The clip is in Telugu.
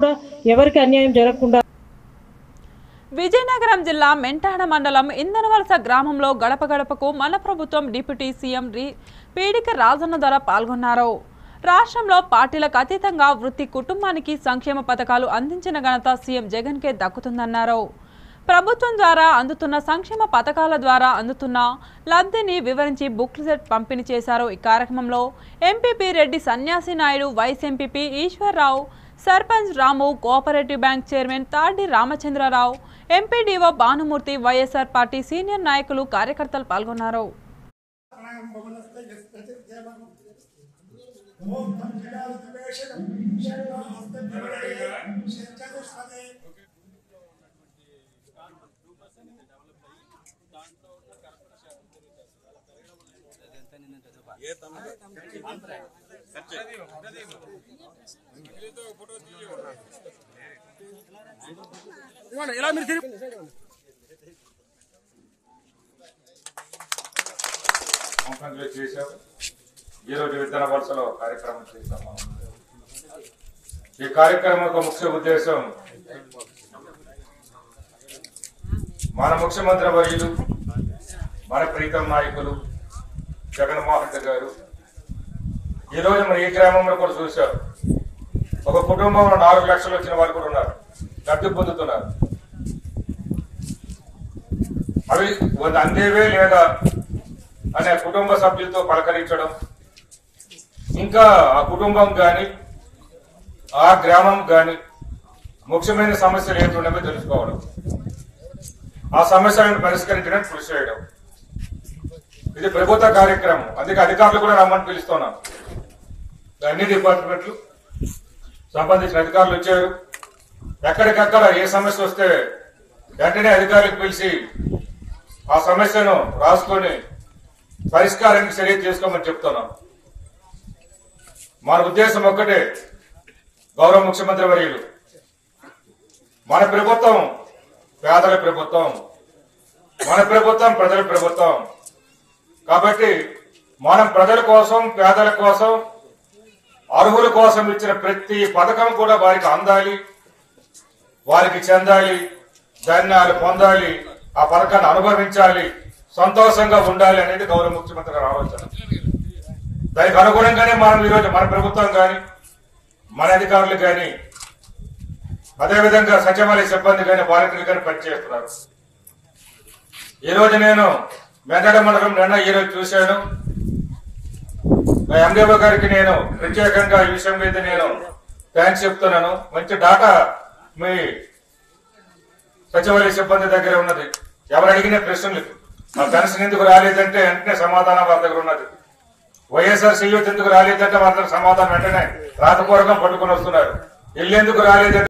కూడా ఎవరికి అన్యాయం జరగకుండా విజయనగరం జిల్లా మెంటాడ మండలం ఇందనవలస గ్రామంలో గడప గడపకు మన ప్రభుత్వం డిప్యూటీ సీఎం రి పీడిక రాజన్న ధర పాల్గొన్నారు రాష్ట్రంలో పార్టీలకు అతీతంగా వృత్తి కుటుంబానికి సంక్షేమ పథకాలు అందించిన ఘనత సీఎం జగన్కే దక్కుతుందన్నారు ప్రభుత్వం ద్వారా అందుతున్న సంక్షేమ పథకాల ద్వారా అందుతున్న లబ్ధిని వివరించి బుక్లెట్ పంపిణీ చేశారు ఈ కార్యక్రమంలో MPP Reddy Sanyasi Naidu vice MPP Eshwar Rao sarpanch Ramu cooperative bank chairman Tadi Ramachandra Rao MPDO Bhanumurthy YSR party senior నాయకులు కార్యకర్తలు పాల్గొన్నారు కాన్ఫరెన్స్ చేశాం ఈరోజు విత్తన వరుసలో కార్యక్రమం చేశాం మనం. ఈ కార్యక్రమం యొక్క ముఖ్య ఉద్దేశం మన ముఖ్యమంత్రి వర్యులు మన ప్రీతం నాయకులు జగన్మోహన్ రెడ్డి గారు ఈ రోజు మన ఈ గ్రామంలో కూడా చూశాం ఒక కుటుంబంలో నాలుగు లక్షలు వచ్చిన వాళ్ళు కూడా ఉన్నారు లబ్ధి పొందుతున్నారు అవి వంద అందేవే లేదా అనే కుటుంబ సభ్యులతో పలకరించడం ఇంకా ఆ కుటుంబం గాని ఆ గ్రామం గాని ముఖ్యమైన సమస్యలు ఏంటి ఉన్నవో తెలుసుకోవడం ఆ సమస్యలను పరిష్కరించడానికి కృషి చేయడం ఇది ప్రభుత్వ కార్యక్రమం అందుకే అధికారులు కూడా రమ్మని పిలుస్తున్నాం అన్ని డిపార్ట్మెంట్లు సంబంధించిన అధికారులు వచ్చారు ఎక్కడికక్కడ ఏ సమస్య వస్తే వెంటనే అధికారులకు పిలిచి ఆ సమస్యను రాసుకొని పరిష్కారానికి చర్య చేసుకోమని చెప్తున్నాం మన ఉద్దేశం ఒక్కటే గౌరవ ముఖ్యమంత్రి వర్యులు మన ప్రభుత్వం పేదల ప్రభుత్వం మన ప్రభుత్వం ప్రజల ప్రభుత్వం కాబట్టి మనం ప్రజల కోసం పేదల కోసం అర్హుల కోసం ఇచ్చిన ప్రతి పథకం కూడా వారికి అందాలి వారికి చెందాలి ధాన్యాలు పొందాలి ఆ పథకాన్ని అనుభవించాలి సంతోషంగా ఉండాలి అనేది గౌరవ ముఖ్యమంత్రి గారి ఆలోచన దానికి అనుగుణంగానే మనం ఈరోజు మన ప్రభుత్వం కానీ మన అధికారులు కానీ అదేవిధంగా సచివాలయ సిబ్బంది కానీ వాలంటీర్లు కానీ పనిచేస్తున్నారు ఈ రోజు నేను మెందడ మండలం నిన్న ఈ రోజు చూశాను మా ఎండిఓ గారికి నేను ప్రత్యేకంగా ఈ విషయం మీద నేను థ్యాంక్స్ చెప్తున్నాను మంచి డాటా మీ సచివాలయ సిబ్బంది దగ్గర ఉన్నది ఎవరు అడిగిన ప్రశ్నలు మా పెన్షన్ ఎందుకు రాలేదంటే వెంటనే సమాధానం వారి దగ్గర ఉన్నది వైఎస్ఆర్ సీయూత్ ఎందుకు రాలేదంటే వారి దగ్గర సమాధానం వెంటనే రాతపూర్వకం పట్టుకొని వస్తున్నారు ఇల్లు ఎందుకు రాలేదంటే